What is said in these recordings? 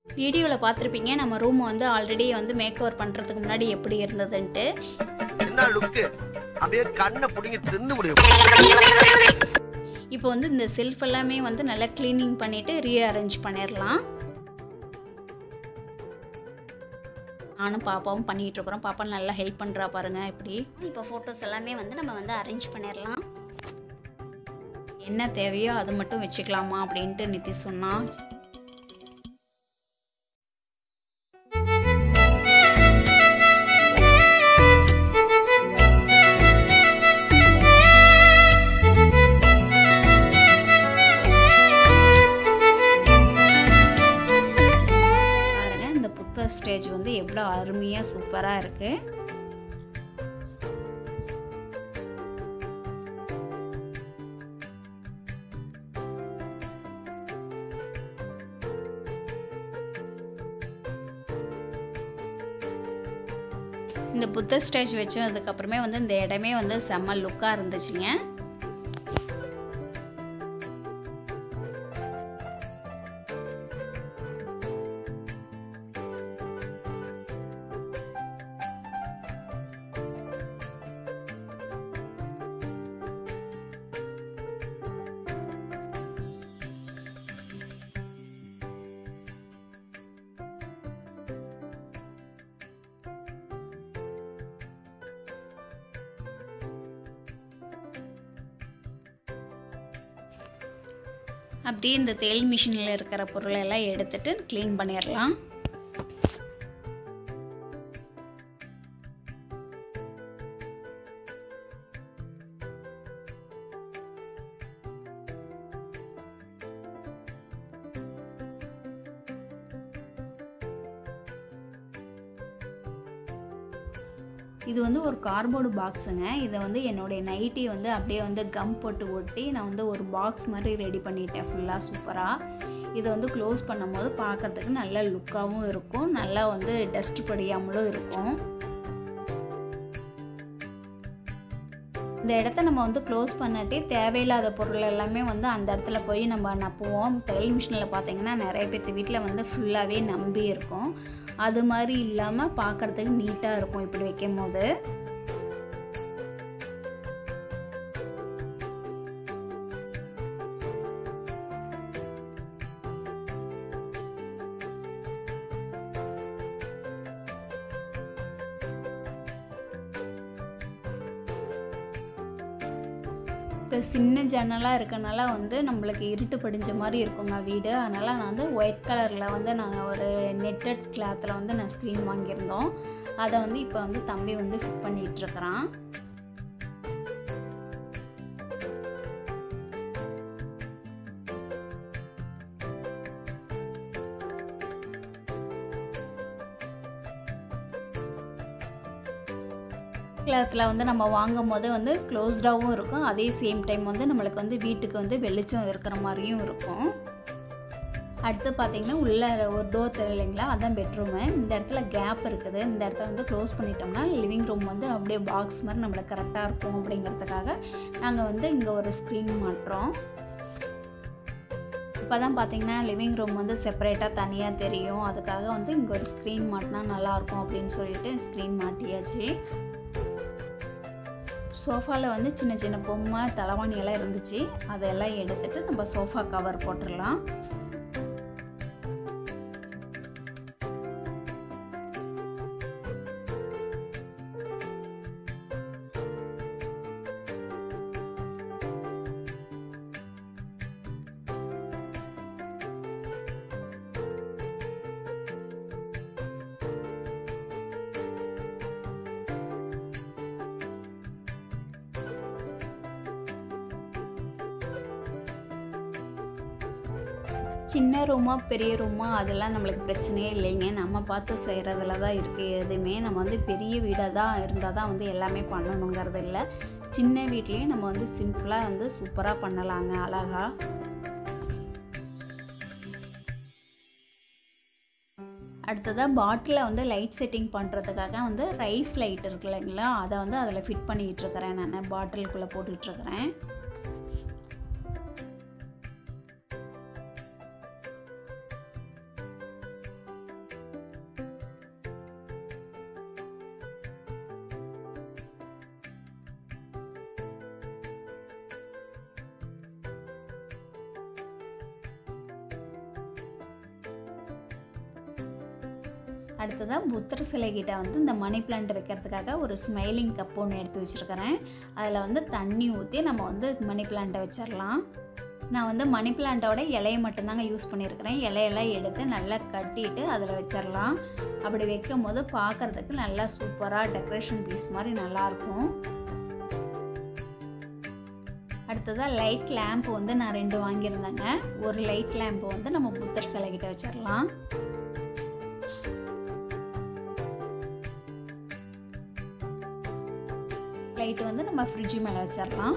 வீடியோவில் பார்த்துருப்பீங்க நம்ம ரூம் வந்து ஆல்ரெடி வந்து மேக் ஓவர் பண்ணுறதுக்கு முன்னாடி எப்படி இருந்ததுன்ட்டு என்ன லுக்கு அப்படியே கண்ணை புடிங்கி தின்னு முடியும் இப்போ வந்து இந்த செல்ஃப் எல்லாமே வந்து நல்லா க்ளீனிங் பண்ணிவிட்டு ரீஅரேஞ்ச் பண்ணிடலாம் நானும் பாப்பாவும் பண்ணிகிட்டு இருக்கிறோம் பாப்பா நல்லா ஹெல்ப் பண்ணுறா பாருங்க இப்படி இப்போ ஃபோட்டோஸ் எல்லாமே வந்து நம்ம வந்து அரேஞ்ச் பண்ணிடலாம் என்ன தேவையோ அதை மட்டும் வச்சுக்கலாமா அப்படின்ட்டு நித்தி சொன்னா பாருங்க இந்த புத்தர் ஸ்டேஜ் வந்து எவ்வளோ அருமையாக சூப்பராக இருக்குது இந்த புத்தர் ஸ்டேஜ் வச்சதுக்கப்புறமே வந்து இந்த இடமே வந்து செம்ம லுக்காக இருந்துச்சுங்க அப்படியே இந்த தேல் மிஷினில் இருக்கிற பொருளை எல்லாம் எடுத்துட்டு க்ளீன் பண்ணிடலாம் இது வந்து ஒரு கார்போர்டு பாக்ஸுங்க இதை வந்து என்னுடைய நைட்டி வந்து அப்படியே வந்து கம் போட்டு ஒட்டி நான் வந்து ஒரு பாக்ஸ் மாதிரி ரெடி பண்ணிட்டேன் ஃபுல்லாக சூப்பராக இதை வந்து க்ளோஸ் பண்ணும்போது பார்க்கறதுக்கு நல்ல லுக்காகவும் இருக்கும் நல்லா வந்து டஸ்ட் படியாமலும் இருக்கும் இந்த இடத்த நம்ம வந்து க்ளோஸ் பண்ணாட்டி தேவையில்லாத பொருள் எல்லாமே வந்து அந்த இடத்துல போய் நம்ம நப்புவோம் தையல் மிஷினில் பார்த்தீங்கன்னா நிறைய பேர்த்து வீட்டில் வந்து ஃபுல்லாகவே நம்பி இருக்கும் அது மாதிரி இல்லாமல் பார்க்குறதுக்கு நீட்டாக இருக்கும் இப்படி வைக்கும் போது இப்போ சின்ன ஜன்னலாக இருக்கனால வந்து நம்மளுக்கு இருட்டு படிஞ்ச மாதிரி இருக்குங்க வீடு அதனால் நான் வந்து ஒயிட் கலரில் வந்து நாங்கள் ஒரு நெட்டட் கிளாத்தில் வந்து நான் ஸ்க்ரீன் வாங்கியிருந்தோம் அதை வந்து இப்போ வந்து தம்பி வந்து ஃபிட் பண்ணிகிட்ருக்கிறான் கிளாத்தில் வந்து நம்ம வாங்கும் போது வந்து க்ளோஸ்டாகவும் இருக்கும் அதே சேம் டைம் வந்து நம்மளுக்கு வந்து வீட்டுக்கு வந்து வெளிச்சம் இருக்கிற மாதிரியும் இருக்கும் அடுத்து பார்த்தீங்கன்னா உள்ளே ஒரு டோர் தெரியலைங்களா அதான் பெட்ரூமு இந்த இடத்துல கேப் இருக்குது இந்த இடத்த வந்து க்ளோஸ் பண்ணிட்டோம்னா லிவிங் ரூம் வந்து அப்படியே பாக்ஸ் மாதிரி நம்மளுக்கு கரெக்டாக இருக்கும் அப்படிங்கிறதுக்காக நாங்கள் வந்து இங்கே ஒரு ஸ்க்ரீன் மாட்டுறோம் இப்போ தான் பார்த்தீங்கன்னா லிவிங் ரூம் வந்து செப்பரேட்டாக தனியாக தெரியும் அதுக்காக வந்து இங்கே ஒரு ஸ்க்ரீன் மாட்டினா நல்லாயிருக்கும் அப்படின்னு சொல்லிட்டு ஸ்க்ரீன் மாட்டியாச்சு சோஃபாவில் வந்து சின்ன சின்ன பொம்மை தலைவாணி எல்லாம் இருந்துச்சு அதெல்லாம் எடுத்துட்டு நம்ம சோஃபா கவர் போட்டுடலாம் சின்ன ரூமா பெரிய ரூமா அதெல்லாம் நம்மளுக்கு பிரச்சனையே இல்லைங்க நம்ம பார்த்து செய்கிறதுல தான் இருக்குது எதுவுமே நம்ம வந்து பெரிய வீடாக தான் இருந்தால் தான் வந்து எல்லாமே பண்ணணுங்கிறது இல்லை சின்ன வீட்லேயும் நம்ம வந்து சிம்பிளாக வந்து சூப்பராக பண்ணலாங்க அழகா அடுத்ததாக பாட்டிலில் வந்து லைட் செட்டிங் பண்ணுறதுக்காக வந்து ரைஸ் லைட் இருக்கு இல்லைங்களா அதை வந்து அதில் ஃபிட் பண்ணிகிட்டு இருக்கிறேன் நான் பாட்டிலுக்குள்ளே போட்டுட்ருக்கிறேன் அடுத்ததாக புத்தர் சிலைகிட்ட வந்து இந்த மணி பிளான்ட் வைக்கிறதுக்காக ஒரு ஸ்மைலிங் கப் ஒன்று எடுத்து வச்சுருக்கிறேன் அதில் வந்து தண்ணி ஊற்றி நம்ம வந்து மணி பிளான்ட்டை வச்சிடலாம் நான் வந்து மணி பிளான்ட்டோட இலையை மட்டும்தாங்க யூஸ் பண்ணியிருக்கிறேன் இலையெல்லாம் எடுத்து நல்லா கட்டிட்டு அதில் வச்சிடலாம் அப்படி வைக்கும் போது பார்க்குறதுக்கு நல்லா சூப்பராக டெக்கரேஷன் பீஸ் மாதிரி நல்லாயிருக்கும் அடுத்ததாக லைட் லேம்ப் வந்து நான் ரெண்டு வாங்கியிருந்தேங்க ஒரு லைட் லேம்ப் வந்து நம்ம புத்தர் சிலைகிட்ட வச்சிடலாம் லைட் வந்து நம்ம ஃப்ரிட்ஜ் மேலே வச்சிடலாம்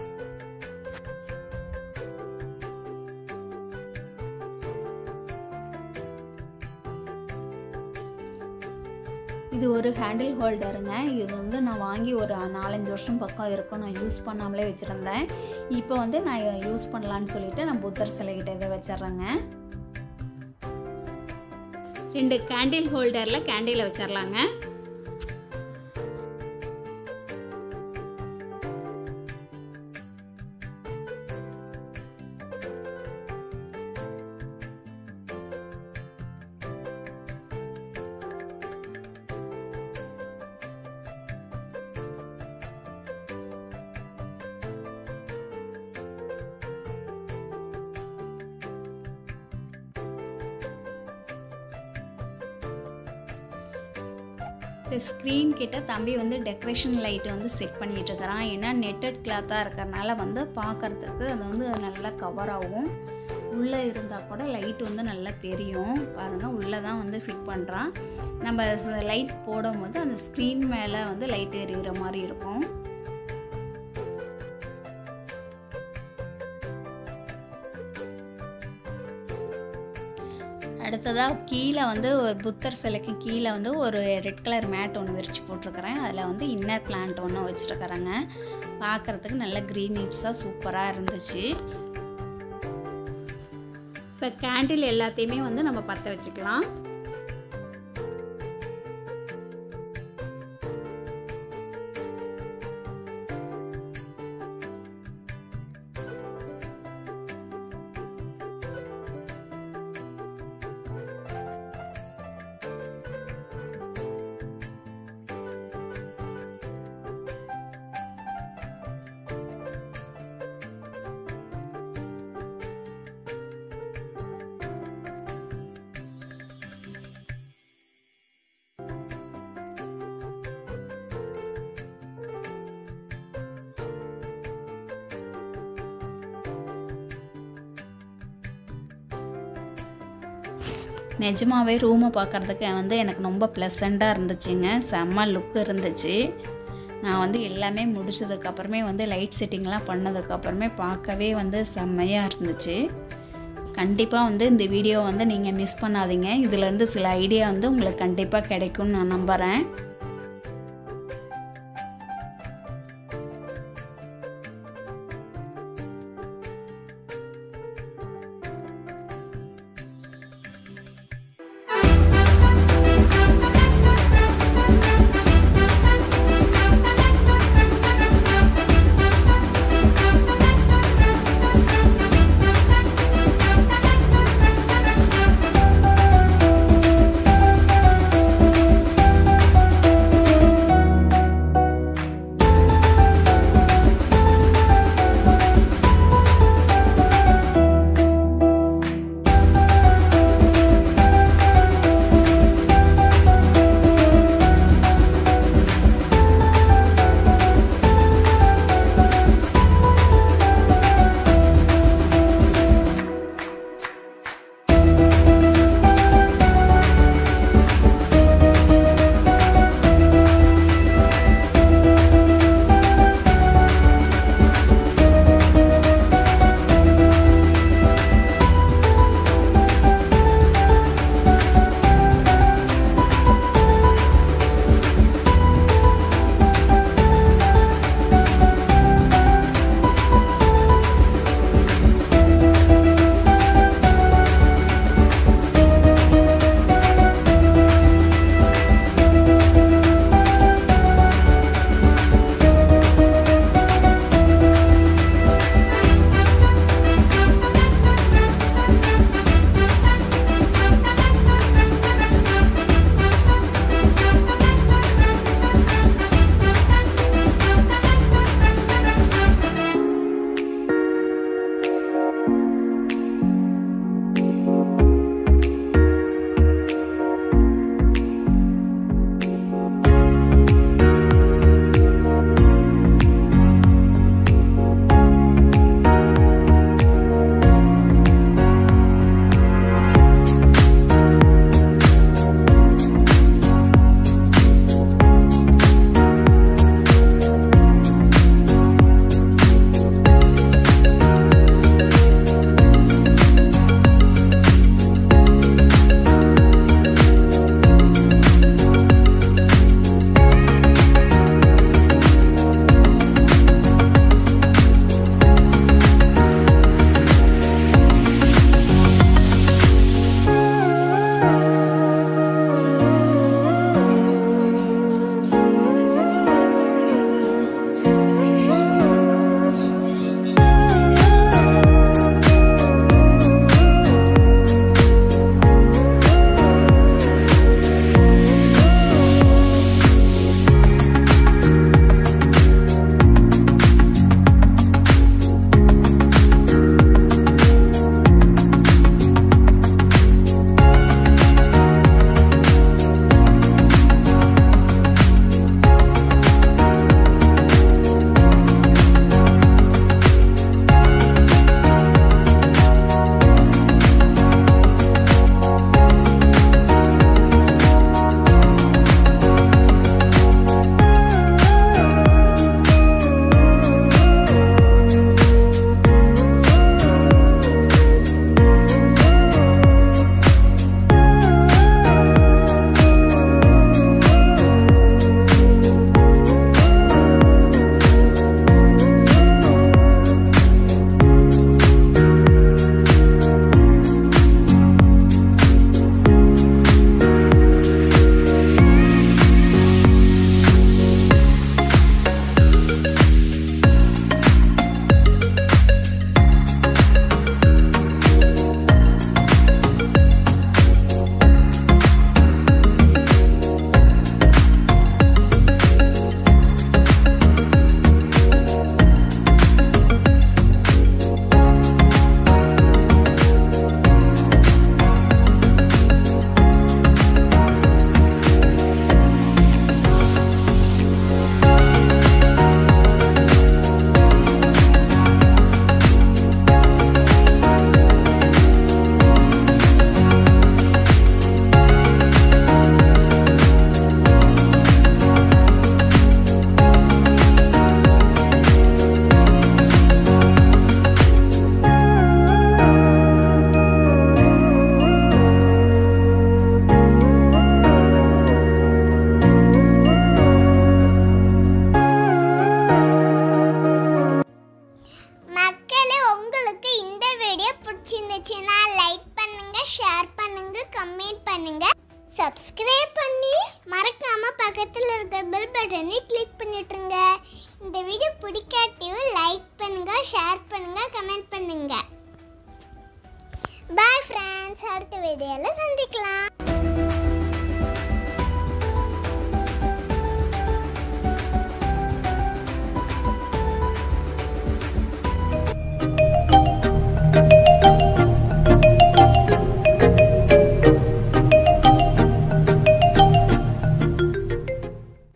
இது ஒரு ஹேண்டில் ஹோல்டருங்க இது வந்து நான் வாங்கி ஒரு நாலஞ்சு வருஷம் பக்கம் இருக்கும் நான் யூஸ் பண்ணாமலே வச்சுருந்தேன் இப்போ வந்து நான் யூஸ் பண்ணலான்னு சொல்லிட்டு நான் புத்தர் சிலைகிட்ட இதை வச்சிட்றேங்க ரெண்டு கேண்டில் ஹோல்டரில் கேண்டிலை வச்சிடலாங்க இப்போ ஸ்க்ரீன் கிட்ட தம்பி வந்து டெக்கரேஷன் லைட் வந்து செட் பண்ணிட்டு இருக்கிறான் ஏன்னா நெட்டட் கிளாத்தாக இருக்கிறனால வந்து பார்க்கறதுக்கு அது வந்து நல்லா கவர் ஆகும் உள்ளே இருந்தால் கூட லைட் வந்து நல்லா தெரியும் பாருங்கள் உள்ளே தான் வந்து ஃபிட் பண்ணுறான் நம்ம லைட் போடும்போது அந்த ஸ்க்ரீன் மேலே வந்து லைட் எரியிற மாதிரி இருக்கும் அடுத்ததாக கீழே வந்து ஒரு புத்தர் சிலைக்கு கீழே வந்து ஒரு ரெட் கலர் மேட் ஒன்று விரித்து போட்டிருக்கிறேன் அதில் வந்து இன்னர் பிளான்ட் ஒன்று வச்சுருக்கிறேங்க பார்க்குறதுக்கு நல்ல க்ரீனிட்ஸாக சூப்பராக இருந்துச்சு இப்போ கேண்டில் எல்லாத்தையுமே வந்து நம்ம பற்ற வச்சுக்கலாம் நிஜமாவே ரூமை பார்க்குறதுக்கு வந்து எனக்கு ரொம்ப ப்ளசண்ட்டாக இருந்துச்சுங்க செம்ம லுக் இருந்துச்சு நான் வந்து எல்லாமே முடிச்சதுக்கப்புறமே வந்து லைட் செட்டிங்லாம் பண்ணதுக்கப்புறமே பார்க்கவே வந்து செம்மையாக இருந்துச்சு கண்டிப்பாக வந்து இந்த வீடியோ வந்து நீங்கள் மிஸ் பண்ணாதீங்க இதுலேருந்து சில ஐடியா வந்து உங்களுக்கு கண்டிப்பாக கிடைக்கும்னு நான் நம்புகிறேன் பண்ணுங்க சப்ஸ்கிரைப் பண்ணி மறக்காம பக்கத்தில் இருக்க பெல் பட்டனை கிளிக் பண்ணிட்டுருங்க இந்த வீடியோ பிடிக்காட்டியும் லைக் பண்ணுங்க ஷேர் பண்ணுங்க கமெண்ட் பண்ணுங்க பாய் ஃப்ரெண்ட்ஸ் அடுத்த வீடியோவில் சந்திக்கலாம்